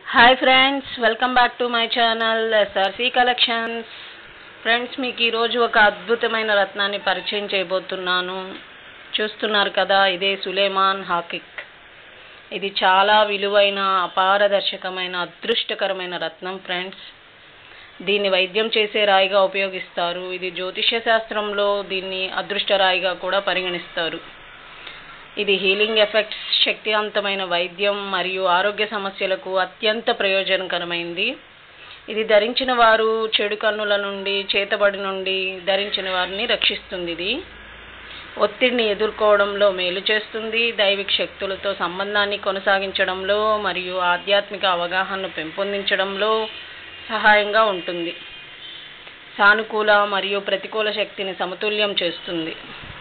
hi friends welcome back to my channel S R C collections friends మీకు ఈరోజు ఒక అద్భుతమైన రత్నాన్ని పరిచయం చేయబోతున్నాను చూస్తున్నారు కదా ఇదే సులేమాన్ హాకిక్ ఇది చాలా విలువైన అపారదర్శకమైన అదృష్టకరమైన రత్నం ఫ్రెండ్స్ దీన్ని వైద్యం చేసే రాయిగా ఉపయోగిస్తారు ఇది జ్యోతిష్య శాస్త్రంలో దీన్ని అదృష్ట రాయిగా కూడా పరిగణిస్తారు ఇది హీలింగ్ ఎఫెక్ట్స్ శక్తివంతమైన వైద్యం మరియు ఆరోగ్య సమస్యలకు అత్యంత ప్రయోజనకరమైంది ఇది ధరించిన వారు చెడు కన్నుల నుండి చేతబడి నుండి ధరించిన వారిని రక్షిస్తుంది ఇది ఒత్తిడిని ఎదుర్కోవడంలో మేలు చేస్తుంది దైవిక శక్తులతో సంబంధాన్ని కొనసాగించడంలో మరియు ఆధ్యాత్మిక అవగాహనను పెంపొందించడంలో సహాయంగా ఉంటుంది సానుకూల మరియు ప్రతికూల శక్తిని సమతుల్యం చేస్తుంది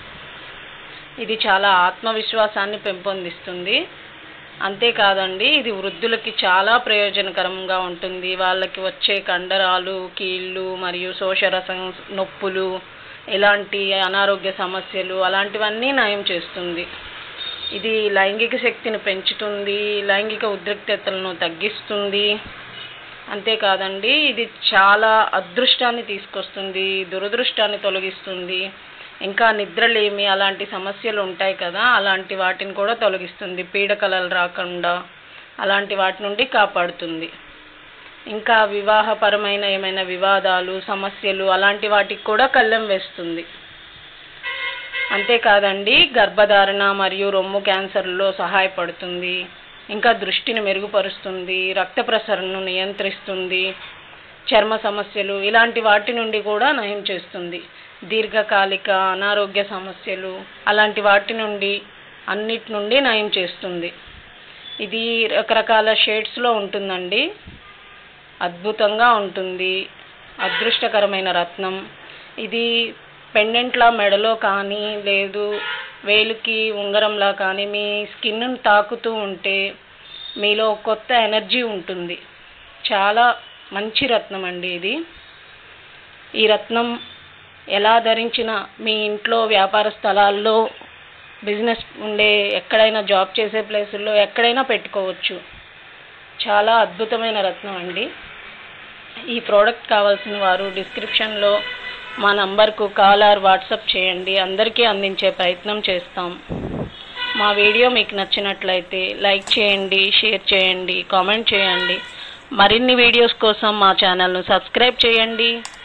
ఇది చాలా ఆత్మవిశ్వాసాన్ని పెంపొందిస్తుంది అంతేకాదండి ఇది వృద్ధులకి చాలా ప్రయోజనకరంగా ఉంటుంది వాళ్ళకి వచ్చే కండరాలు కీళ్ళు మరియు శోషరసం నొప్పులు ఇలాంటి అనారోగ్య సమస్యలు అలాంటివన్నీ నయం చేస్తుంది ఇది లైంగిక శక్తిని పెంచుతుంది లైంగిక ఉద్రిక్తతలను తగ్గిస్తుంది అంతేకాదండి ఇది చాలా అదృష్టాన్ని తీసుకొస్తుంది దురదృష్టాన్ని తొలగిస్తుంది ఇంకా నిద్రలేమి అలాంటి సమస్యలు ఉంటాయి కదా అలాంటి వాటిని కూడా తొలగిస్తుంది పీడకలలు రాకుండా అలాంటి వాటి నుండి కాపాడుతుంది ఇంకా వివాహపరమైన ఏమైనా వివాదాలు సమస్యలు అలాంటి వాటికి కూడా కళ్ళెం వేస్తుంది అంతేకాదండి గర్భధారణ మరియు రొమ్ము క్యాన్సర్లో సహాయపడుతుంది ఇంకా దృష్టిని మెరుగుపరుస్తుంది రక్త ప్రసరణను నియంత్రిస్తుంది చర్మ సమస్యలు ఇలాంటి వాటి నుండి కూడా నయం చేస్తుంది దీర్ఘకాలిక అనారోగ్య సమస్యలు అలాంటి వాటి నుండి అన్నిటి నుండి నయం చేస్తుంది ఇది రకరకాల షేడ్స్లో ఉంటుందండి అద్భుతంగా ఉంటుంది అదృష్టకరమైన రత్నం ఇది పెండెంట్లా మెడలో కానీ లేదు వేలుకి ఉంగరంలా కానీ మీ స్కిన్ను తాకుతూ ఉంటే మీలో కొత్త ఎనర్జీ ఉంటుంది చాలా మంచి రత్నం అండి ఇది ఈ రత్నం ఎలా ధరించిన మీ ఇంట్లో వ్యాపార స్థలాల్లో బిజినెస్ ఉండే ఎక్కడైనా జాబ్ చేసే ప్లేసుల్లో ఎక్కడైనా పెట్టుకోవచ్చు చాలా అద్భుతమైన రత్నం అండి ఈ ప్రోడక్ట్ కావాల్సిన వారు డిస్క్రిప్షన్లో మా నంబర్కు కాల్ ఆర్ వాట్సాప్ చేయండి అందరికీ అందించే ప్రయత్నం చేస్తాం మా వీడియో మీకు నచ్చినట్లయితే లైక్ చేయండి షేర్ చేయండి కామెంట్ చేయండి మరిన్ని వీడియోస్ కోసం మా ఛానల్ను సబ్స్క్రైబ్ చేయండి